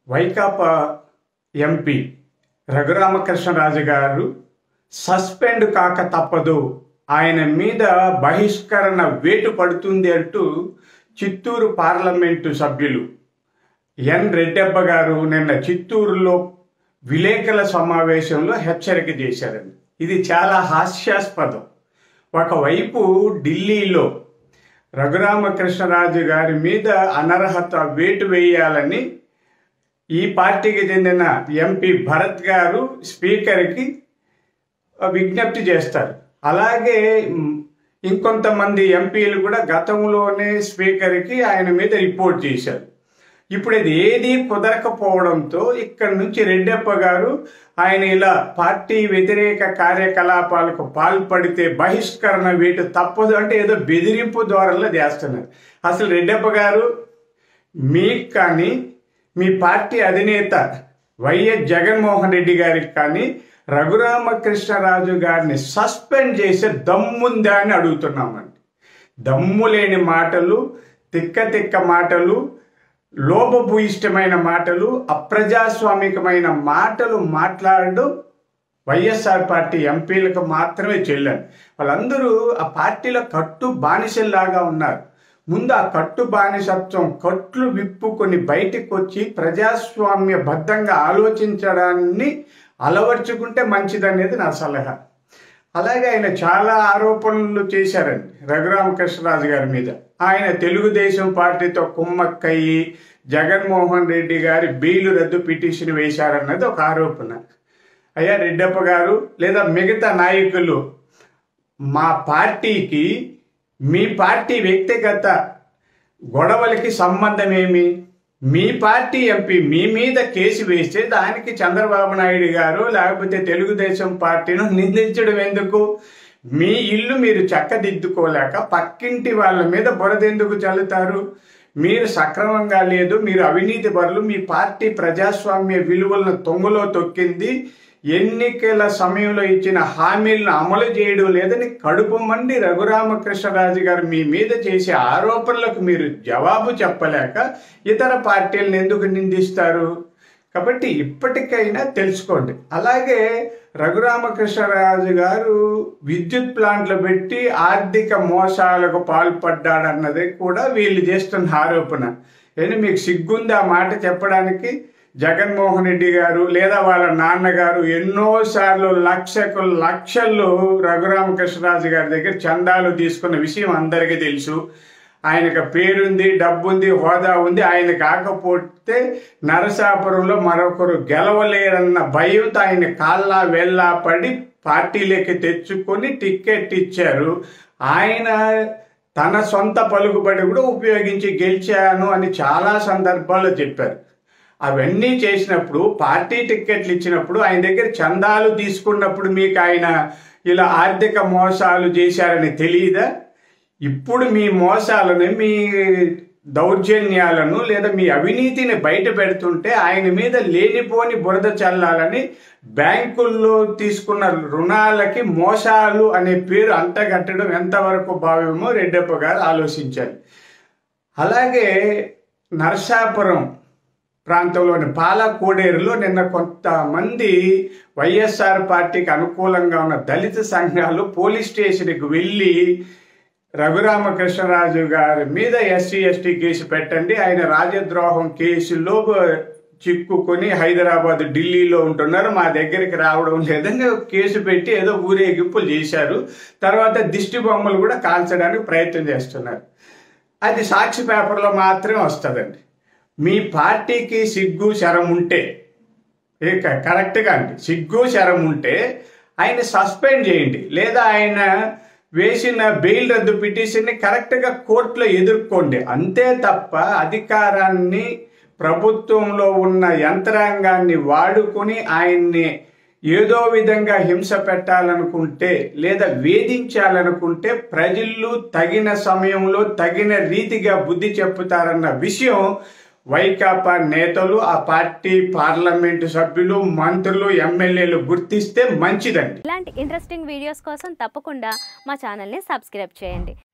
Vaikapa MP Raghuramakrishnaraju గారు suspend కాక తప్పదు ఆయన మీద బహిష్కరణ వేటు పడుతుంది అంటూ చిత్తూరు పార్లమెంటు సభ్యులు ఎన్ రెడ్డప్ప గారు నిన్న చిత్తూరులో విలేకరుల సమావేశంలో హెచ్చరిక చేశారండి ఇది చాలా హాస్యాస్పదం ఒకవైపు ఢిల్లీలో రఘురామకృష్ణరాజు గారి మీద అనర్హత వేటు వేయాలని ఈ పార్టీకి చెందిన ఎంపీ భరత్ గారు స్పీకర్కి విజ్ఞప్తి చేస్తారు అలాగే మ్, ఇంకొంతమంది ఎంపీలు కూడా గతంలోనే స్పీకర్కి ఆయన మీద రిపోర్ట్ చేశారు ఇప్పుడు ఇది ఏది కుదరకపోవడంతో ఇక్కడ నుంచి రెడ్డప్ప గారు ఆయన ఇలా పార్టీ వ్యతిరేక కార్యకలాపాలకు పాల్పడితే బహిష్కరణ వేటు తప్పదు అంటే ఏదో బెదిరింపు ద్వారాలో చేస్తున్నారు అసలు రెడ్డప్ప గారు మీకు కానీ మీ పార్టీ అధినేత వైఎస్ జగన్మోహన్ రెడ్డి గారికి కానీ రఘురామకృష్ణరాజు గారిని సస్పెండ్ చేసే దమ్ముందా అని అడుగుతున్నామండి దమ్ము లేని మాటలు తిక్క తిక్క మాటలు లోపభూయిష్టమైన మాటలు అప్రజాస్వామికమైన మాటలు మాట్లాడడం వైఎస్ఆర్ పార్టీ ఎంపీలకు మాత్రమే చెల్లండి వాళ్ళందరూ ఆ పార్టీలో కట్టు బానిసల్లాగా ఉన్నారు ముందు ఆ కట్టు బానిసత్వం కట్లు విప్పుకొని బయటికి వచ్చి ప్రజాస్వామ్య బద్ధంగా ఆలోచించడాన్ని అలవర్చుకుంటే మంచిదనేది నా సలహా అలాగే ఆయన చాలా ఆరోపణలు చేశారండి రఘురామకృష్ణరాజు గారి మీద ఆయన తెలుగుదేశం పార్టీతో కుమ్మక్కయ్యి జగన్మోహన్ రెడ్డి గారి బెయిల్ రద్దు పిటిషన్ వేశారన్నది ఒక ఆరోపణ అయ్యా రెడ్డప్ప గారు లేదా మిగతా నాయకులు మా పార్టీకి మీ పార్టీ వ్యక్తిగత గొడవలకి సంబంధం ఏమి మీ పార్టీ ఎంపీ మీ మీద కేసు వేస్తే దానికి చంద్రబాబు నాయుడు గారు లేకపోతే తెలుగుదేశం పార్టీను నిందించడం ఎందుకు మీ ఇల్లు మీరు చక్కదిద్దుకోలేక పక్కింటి వాళ్ళ మీద బురదెందుకు చల్లుతారు మీరు సక్రమంగా లేదు మీరు అవినీతి పరులు మీ పార్టీ ప్రజాస్వామ్య విలువలను తొంగలో తొక్కింది ఎన్నికల సమయంలో ఇచ్చిన హామీలను అమలు చేయడం లేదని కడుపు మండి రఘురామకృష్ణరాజు గారు మీ మీద చేసే ఆరోపణలకు మీరు జవాబు చెప్పలేక ఇతర పార్టీలను ఎందుకు నిందిస్తారు కాబట్టి ఇప్పటికైనా తెలుసుకోండి అలాగే రఘురామకృష్ణరాజు గారు విద్యుత్ ప్లాంట్లు పెట్టి ఆర్థిక మోసాలకు పాల్పడ్డాడన్నది కూడా వీళ్ళు చేస్తున్న ఆరోపణ ఏంటి మీకు సిగ్గుంది ఆ మాట చెప్పడానికి జగన్మోహన్ రెడ్డి గారు లేదా వాళ్ళ నాన్నగారు ఎన్నోసార్లు లక్షకు లక్షలు రఘురామకృష్ణరాజు గారి దగ్గర చందాలు తీసుకున్న విషయం అందరికీ తెలుసు ఆయనకు పేరుంది డబ్బుంది హోదా ఉంది ఆయన కాకపోతే నరసాపురంలో మరొకరు గెలవలేరన్న భయంతో ఆయన కాళ్ళ వెళ్ళా పడి పార్టీలోకి తెచ్చుకొని టికెట్ ఇచ్చారు ఆయన తన సొంత పలుకుబడి కూడా ఉపయోగించి గెలిచాను అని చాలా సందర్భాల్లో చెప్పారు అవన్నీ చేసినప్పుడు పార్టీ టిక్కెట్లు ఇచ్చినప్పుడు ఆయన దగ్గర చందాలు తీసుకున్నప్పుడు మీకు ఆయన ఇలా ఆర్థిక మోసాలు చేశారని తెలియదా ఇప్పుడు మీ మోసాలను మీ దౌర్జన్యాలను లేదా మీ అవినీతిని బయట పెడుతుంటే ఆయన మీద లేనిపోని బురద చల్లాలని బ్యాంకుల్లో తీసుకున్న రుణాలకి మోసాలు అనే పేరు అంటగట్టడం ఎంతవరకు భావ్యమో రెడ్డప్ప గారు ఆలోచించాలి అలాగే నర్సాపురం ప్రాంతంలోని పాలకోడేరులో నిన్న కొంతమంది వైఎస్ఆర్ పార్టీకి అనుకూలంగా ఉన్న దళిత సంఘాలు పోలీస్ స్టేషన్కి వెళ్ళి రఘురామకృష్ణరాజు గారి మీద ఎస్సీ ఎస్టీ కేసు పెట్టండి ఆయన రాజద్రోహం కేసులో చిక్కుకొని హైదరాబాద్ ఢిల్లీలో ఉంటున్నారు మా దగ్గరికి రావడం లేదని కేసు పెట్టి ఏదో ఊరేగింపులు చేశారు తర్వాత దిష్టి బొమ్మలు కూడా కాల్చడానికి ప్రయత్నం చేస్తున్నారు అది సాక్షి పేపర్లో మాత్రమే వస్తుందండి మీ పార్టీకి సిగ్గు శరం ఉంటే ఇక కరెక్ట్గా అండి సిగ్గు శరం ఉంటే ఆయన సస్పెండ్ చేయండి లేదా ఆయన వేసిన బెయిల్ రద్దు పిటిషన్ని కరెక్ట్గా కోర్టులో ఎదుర్కోండి అంతే తప్ప అధికారాన్ని ప్రభుత్వంలో ఉన్న యంత్రాంగాన్ని వాడుకొని ఆయన్ని ఏదో విధంగా హింస పెట్టాలనుకుంటే లేదా వేధించాలనుకుంటే ప్రజలు తగిన సమయంలో తగిన రీతిగా బుద్ధి చెప్పుతారన్న విషయం వైకాపా నేతలు ఆ పార్టీ పార్లమెంటు సభ్యులు మంత్రులు ఎమ్మెల్యేలు గుర్తిస్తే మంచిదండి ఇలాంటి ఇంట్రెస్టింగ్ వీడియోస్ కోసం తప్పకుండా మా ఛానల్ని సబ్స్క్రైబ్ చేయండి